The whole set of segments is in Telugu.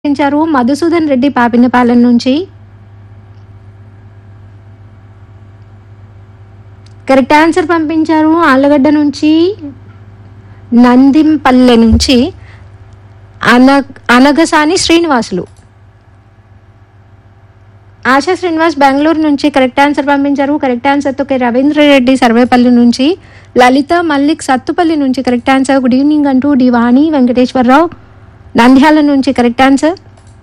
పంపించారు మధుసూదన్ రెడ్డి పాపినపాలెం నుంచి కరెక్ట్ ఆన్సర్ పంపించారు ఆళ్ళగడ్డ నుంచి నందింపల్లె నుంచి అన అనగసాని శ్రీనివాసులు ఆశా శ్రీనివాస్ బెంగళూరు నుంచి కరెక్ట్ ఆన్సర్ పంపించారు కరెక్ట్ ఆన్సర్తో కే రవీంద్ర రెడ్డి సర్వేపల్లి నుంచి లలిత మల్లిక్ సత్తుపల్లి నుంచి కరెక్ట్ ఆన్సర్ గుడ్ ఈవినింగ్ అంటూ డి వాణి వెంకటేశ్వరరావు నంద్యాల నుంచి కరెక్ట్ ఆన్సర్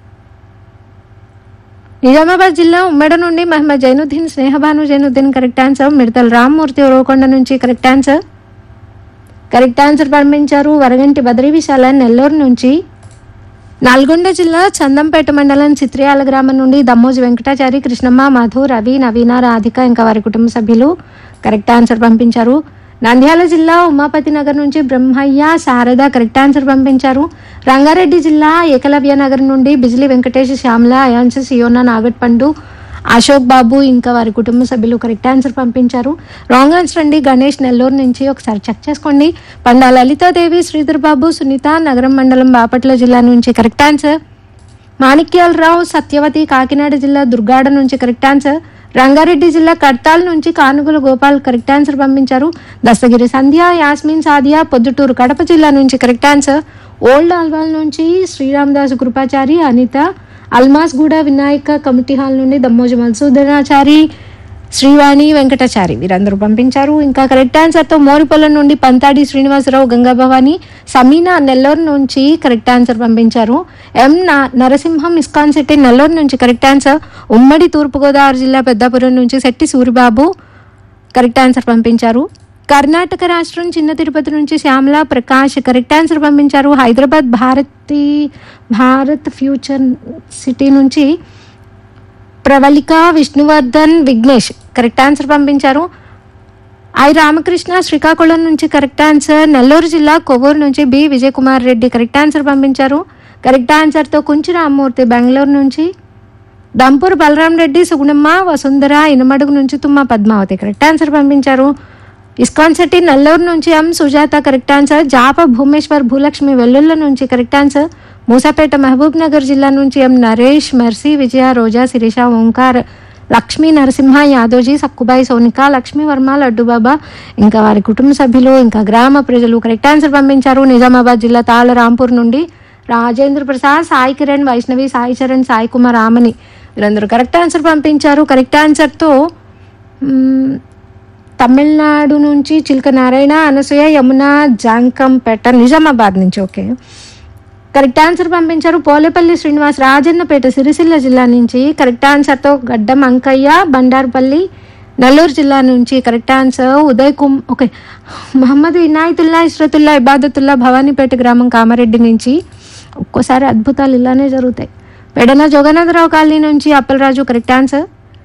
నిజామాబాద్ జిల్లా ఉమ్మడి నుండి మహమ్మద్ జైనుద్దీన్ స్నేహబాను జైనుద్దీన్ కరెక్ట్ ఆన్సర్ మిడతల రామ్మూర్తి ఉరవకొండ నుంచి కరెక్ట్ ఆన్సర్ కరెక్ట్ ఆన్సర్ పంపించారు వరగంటి బద్రీ విశాల నెల్లూరు నుంచి నల్గొండ జిల్లా చందంపేట మండలం చిత్రియాల గ్రామం నుండి దమ్మోజి వెంకటాచారి కృష్ణమ్మ మధు రవి నవీన రాధిక ఇంకా వారి కుటుంబ సభ్యులు కరెక్ట్ ఆన్సర్ పంపించారు నంద్యాల జిల్లా ఉమాపతి నగర్ నుంచి బ్రహ్మయ్య శారద కరెక్ట్ ఆన్సర్ పంపించారు రంగారెడ్డి జిల్లా ఏకలవ్య నగర్ నుండి బిజిలి వెంకటేష్ శ్యామల అయాన్స్ సియోనా నాగట్పండు అశోక్ బాబు ఇంకా వారి కుటుంబ సభ్యులు కరెక్ట్ ఆన్సర్ పంపించారు రాంగ్ ఆన్సర్ అండి గణేష్ నెల్లూరు నుంచి ఒకసారి చెక్ చేసుకోండి పండా లలితాదేవి శ్రీధర్ బాబు సునీత నగరం మండలం బాపట్ల జిల్లా నుంచి కరెక్ట్ ఆన్సర్ మాణిక్యాలరావు సత్యవతి కాకినాడ జిల్లా దుర్గాడ నుంచి కరెక్ట్ ఆన్సర్ రంగారెడ్డి జిల్లా కడ్తాల్ నుంచి కానుగుల గోపాల్ కరెక్ట్ ఆన్సర్ పంపించారు దస్తగిరి సంధ్య యాస్మిన్ సాదియా పొద్దుటూరు కడప జిల్లా నుంచి కరెక్ట్ ఆన్సర్ ఓల్డ్ ఆల్వాల్ నుంచి శ్రీరామదాసు కృపాచారి అనిత అల్మాస్ గూడ వినాయక కమిటీ హాల్ నుండి దమ్మోజి మధుసూదనాచారి శ్రీవాణి వెంకటాచారి వీరందరూ పంపించారు ఇంకా కరెక్ట్ ఆన్సర్తో మోరిపొలం నుండి పంతాడి శ్రీనివాసరావు గంగాభవాని సమీనా నెల్లూరు నుంచి కరెక్ట్ ఆన్సర్ పంపించారు ఎం నా- నరసింహం ఇస్కాన్ సిటీ నెల్లూరు నుంచి కరెక్ట్ ఆన్సర్ ఉమ్మడి తూర్పుగోదావరి జిల్లా పెద్దాపురం నుంచి శెట్టి సూరిబాబు కరెక్ట్ ఆన్సర్ పంపించారు కర్ణాటక రాష్ట్రం చిన్న తిరుపతి నుంచి శ్యామల ప్రకాష్ కరెక్ట్ ఆన్సర్ పంపించారు హైదరాబాద్ భారతి భారత్ ఫ్యూచర్ సిటీ నుంచి ప్రవళిక విష్ణువర్ధన్ విఘ్నేష్ కరెక్ట్ ఆన్సర్ పంపించారు ఐ రామకృష్ణ శ్రీకాకుళం నుంచి కరెక్ట్ ఆన్సర్ నెల్లూరు జిల్లా కొవ్వూరు నుంచి B Vijayakumar Reddy correct answer పంపించారు కరెక్ట్ ఆన్సర్తో కుంచి రామ్మూర్తి బెంగళూరు నుంచి దంపూర్ బలరాం రెడ్డి సుగుణమ్మ వసుంధర ఇనమడుగు నుంచి తుమ్మ పద్మావతి కరెక్ట్ ఆన్సర్ పంపించారు ఇస్కాన్ శెట్టి నెల్లూరు నుంచి M Sujatha correct answer Japa Bhumeshwar Bhulakshmi Vellulla నుంచి correct answer Moosapet Mahabubnagar జిల్లా నుంచి ఎం నరేష్ మెర్సీ విజయ రోజా శిరీష ఓంకార్ లక్ష్మీ నరసింహ యాదోజీ సక్కుబాయి సోనిక లక్ష్మీ వర్మ లడ్డుబాబా ఇంకా వారి కుటుంబ సభ్యులు ఇంకా గ్రామ ప్రజలు కరెక్ట్ ఆన్సర్ పంపించారు నిజామాబాద్ జిల్లా తాళ రాంపూర్ నుండి రాజేంద్ర ప్రసాద్ సాయి కిరణ్ వైష్ణవి సాయి చరణ్ సాయి కుమార్ ఆమని వీరందరూ కరెక్ట్ ఆన్సర్ పంపించారు కరెక్ట్ ఆన్సర్తో మ్మ్, తమిళనాడు నుంచి చిలక నారాయణ అనసూయ యమున జాంకంపేట నిజామాబాద్ నుంచి ఓకే కరెక్ట్ ఆన్సర్ పంపించారు పోలేపల్లి శ్రీనివాస్ రాజన్నపేట సిరిసిల్ల జిల్లా నుంచి కరెక్ట్ ఆన్సర్తో గడ్డం అంకయ్య బండారుపల్లి నెల్లూరు జిల్లా నుంచి కరెక్ట్ ఆన్సర్ ఉదయ్ కుమ్ ఓకే మహమ్మద్ ఇనాయతుల్లా ఇష్రతుల్లా ఇబాదతుల్లా భవానీపేట గ్రామం కామారెడ్డి నుంచి ఒక్కోసారి అద్భుతాలు ఇలానే జరుగుతాయి పెడన జగన్నాథరావు కాలనీ నుంచి అప్పలరాజు కరెక్ట్ ఆన్సర్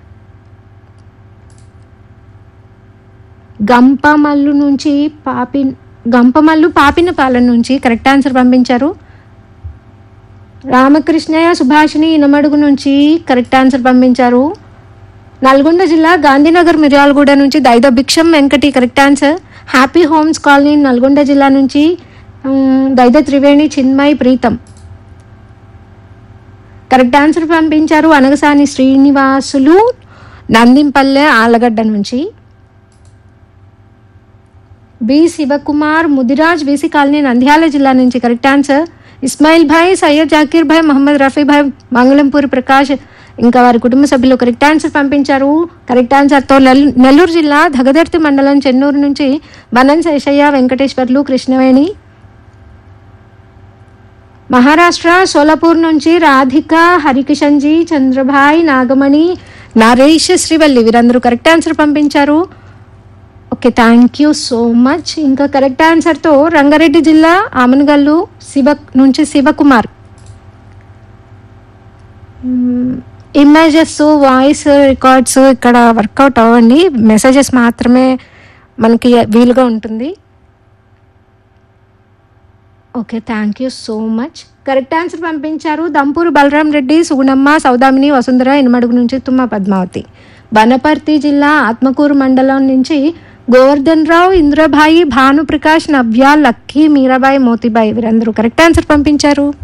గంపమల్లు నుంచి పాపి గంపమల్లు పాపినపాలెం నుంచి కరెక్ట్ ఆన్సర్ పంపించారు రామకృష్ణయ్య సుభాషిణి ఇనమడుగు నుంచి కరెక్ట్ ఆన్సర్ పంపించారు నల్గొండ జిల్లా గాంధీనగర్ మిర్యాలగూడ నుంచి Daida Bhiksham Venkati correct answer happy homes colony Nalgonda జిల్లా నుంచి ఉమ్, దైద త్రివేణి చిన్మయ్ ప్రీతం కరెక్ట్ ఆన్సర్ పంపించారు అనగసాని శ్రీనివాసులు నందింపల్లె ఆలగడ్డ నుంచి B Sivakumar Mudiraj BC colony Nandyal జిల్లా నుంచి కరెక్ట్ ఆన్సర్ ఇస్మాయిల్ భాయ్ సయ్యద్ జాకీర్ భాయ్ మహమ్మద్ రఫీ భాయ్ మంగళంపూర్ ప్రకాష్ ఇంకా వారి కుటుంబ సభ్యులు కరెక్ట్ ఆన్సర్ పంపించారు కరెక్ట్ ఆన్సర్తో నెల్- నెల్లూరు జిల్లా దగదర్తి మండలం చెన్నూరు నుంచి వనం శేషయ్య వెంకటేశ్వర్లు కృష్ణవేణి మహారాష్ట్ర సోలాపూర్ నుంచి రాధిక హరికిషన్జీ చంద్రభాయ్ నాగమణి నరేష్ శ్రీవల్లి వీరందరూ కరెక్ట్ ఆన్సర్ పంపించారు okay thank you so much ఇంకా కరెక్ట్ ఆన్సర్తో రంగారెడ్డి జిల్లా ఆమనగల్లు శివ నుంచి శివకుమార్ ఇమేజెస్ వాయిస్ రికార్డ్స్ ఇక్కడ వర్కౌట్ అవ్వండి మెసేజెస్ మాత్రమే మనకి వీలుగా ఉంటుంది okay thank you so much correct answer పంపించారు దంపూరు బలరాం రెడ్డి సుగుణమ్మ సౌదామిని వసుంధర ఇనమడుగు నుంచి తుమ్మ పద్మావతి వనపర్తి జిల్లా ఆత్మకూరు మండలం నుంచి గోవర్ధన్ రావు ఇంద్రభాయి భానుప్రకాష్ నవ్య లక్కీ మీరాబాయి మోతీబాయి వీరందరూ కరెక్ట్ ఆన్సర్ పంపించారు